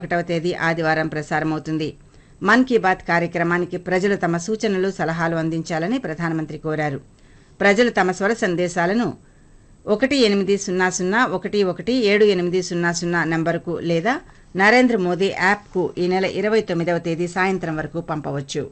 ఒకటవ తేదీ ఆదివారం ప్రసారమవుతుంది మన్ కీ బాత్ కార్యక్రమానికి ప్రజలు తమ సూచనలు సలహాలు అందించాలని ప్రధానమంత్రి కోరారు ప్రజలు తమ స్వర సందేశాలను ఒకటి ఎనిమిది సున్నా సున్నా ఒకటి ఒకటి ఏడు ఎనిమిది సున్నా సున్నా నంబరుకు లేదా నరేంద్ర మోదీ యాప్కు ఈ నెల ఇరవై తొమ్మిదవ తేదీ సాయంత్రం వరకు పంపవచ్చు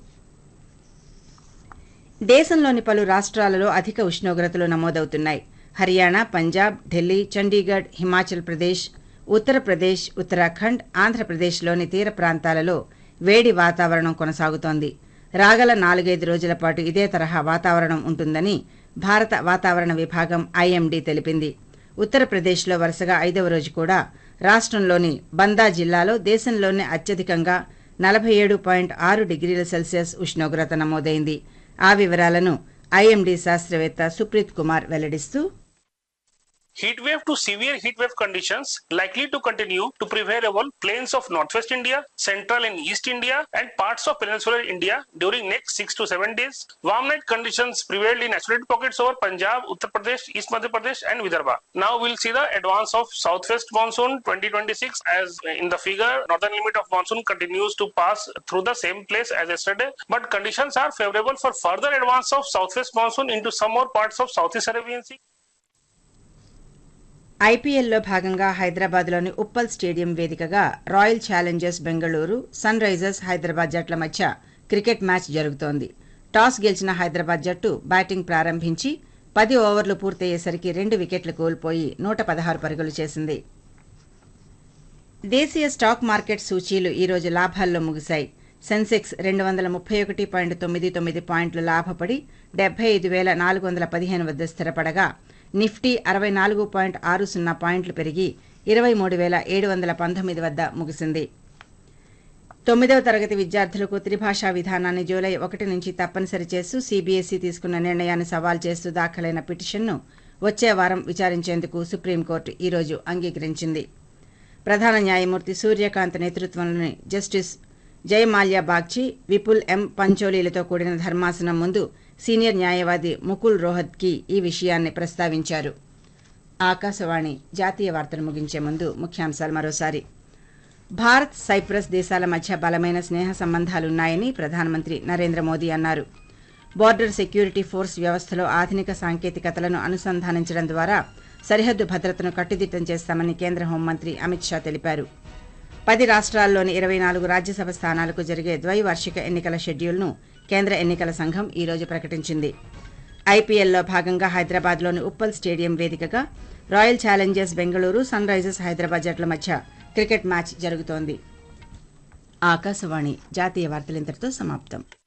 దేశంలోని పలు రాష్ట్రాలలో అధిక ఉష్ణోగ్రతలు నమోదవుతున్నాయి హర్యానా పంజాబ్ ఢిల్లీ చండీగఢ్ హిమాచల్ ప్రదేశ్ ఉత్తరప్రదేశ్ ఉత్తరాఖండ్ ఆంధ్రప్రదేశ్లోని తీర ప్రాంతాలలో వేడి వాతావరణం కొనసాగుతోంది రాగల నాలుగైదు రోజుల పాటు ఇదే తరహా వాతావరణం ఉంటుందని భారత వాతావరణ విభాగం ఐఎండీ తెలిపింది ఉత్తరప్రదేశ్లో వరుసగా ఐదవ రోజు కూడా రాష్ట్రంలోని బందా జిల్లాలో దేశంలోనే అత్యధికంగా నలభై ఏడు పాయింట్ ఆరు డిగ్రీల సెల్సియస్ ఉష్ణోగ్రత నమోదైంది ఆ వివరాలను ఐఎండీ శాస్త్రవేత్త Supreet Kumar వెల్లడిస్తూ Heat wave to severe heat wave conditions likely to continue to prevail over plains of northwest India, central and east India, and parts of peninsular India during next six to seven days. Warm night conditions prevailed in isolated pockets over Punjab, Uttar Pradesh, East Madhya Pradesh, and Vidarbha. Now we'll see the advance of southwest monsoon 2026 as in the figure northern limit of monsoon continues to pass through the same place as yesterday, but conditions are favorable for further advance of southwest monsoon into some more parts of southeast Arabian Sea. ఐపీఎల్లో భాగంగా హైదరాబాద్లోని Uppal stadium వేదికగా Royal Challengers Bengaluru Sunrisers Hyderabad జట్ల మధ్య cricket match జరుగుతోంది toss గెలిచిన హైదరాబాద్ జట్టు batting ప్రారంభించి పది ఓవర్లు పూర్తయ్యేసరికి రెండు వికెట్లు కోల్పోయి నూట పదహారు పరుగులు చేసింది దేశీయ స్టాక్ మార్కెట్ సూచీలు ఈ రోజు లాభాల్లో ముగిశాయి సెన్సెక్స్ రెండు వందల ముప్పై ఒకటి పాయింట్ తొమ్మిది తొమ్మిది పాయింట్లు లాభపడి డెబ్బై ఐదు వేల నాలుగు వందల పదిహేను వద్ద స్థిరపడగా నిఫ్టీ అరవై నాలుగు పాయింట్ ఆరు సున్నా పాయింట్లు పెరిగి ఇరవై మూడు వేల ఏడు వందల పంతొమ్మిది వద్ద ముగిసింది తొమ్మిదవ తరగతి విద్యార్థులకు త్రిభాషా విధానాన్ని జూలై ఒకటి నుంచి తప్పనిసరి చేస్తూ సీబీఎస్ఈ తీసుకున్న నిర్ణయాన్ని సవాల్ చేస్తూ దాఖలైన పిటిషన్ను వచ్చే వారం విచారించేందుకు సుప్రీంకోర్టు ఈ రోజు అంగీకరించింది ప్రధాన న్యాయమూర్తి సూర్యకాంత్ నేతృత్వంలోని జస్టిస్ జయమాల్యా బాగ్చి విపుల్ ఎం పంచోలీలతో కూడిన ధర్మాసనం ముందు సీనియర్ న్యాయవాది ముకుల్ రోహత్కి ఈ విషయాన్ని ప్రస్తావించారు ఆకాశవాణి జాతీయ వార్తలు ముగించే ముందు ముఖ్యాంశాలు మరోసారి భారత్ సైప్రస్ దేశాల మధ్య బలమైన స్నేహ సంబంధాలున్నాయని ప్రధానమంత్రి నరేంద్ర మోదీ అన్నారు బోర్డర్ సెక్యూరిటీ ఫోర్స్ వ్యవస్థలో ఆధునిక సాంకేతికతలను అనుసంధానించడం ద్వారా సరిహద్దు భద్రతను కట్టుదిట్టం చేస్తామని కేంద్ర హోంమంత్రి అమిత్ షా తెలిపారు పది రాష్ట్రాల్లోని ఇరవై నాలుగు రాజ్యసభ స్థానాలకు జరిగే ద్వైవార్షిక ఎన్నికల షెడ్యూల్ను కేంద్ర ఎన్నికల సంఘం ఈ రోజు ప్రకటించింది ఐపీఎల్లో భాగంగా హైదరాబాద్లోని ఉప్పల్ స్టేడియం వేదికగా Royal Challengers Bengaluru Sunrisers Hyderabad జట్ల మధ్య క్రికెట్ మ్యాచ్ జరుగుతోంది ఆకాశవాణి జాతీయ వార్తలు ఇంతటితో సమాప్తం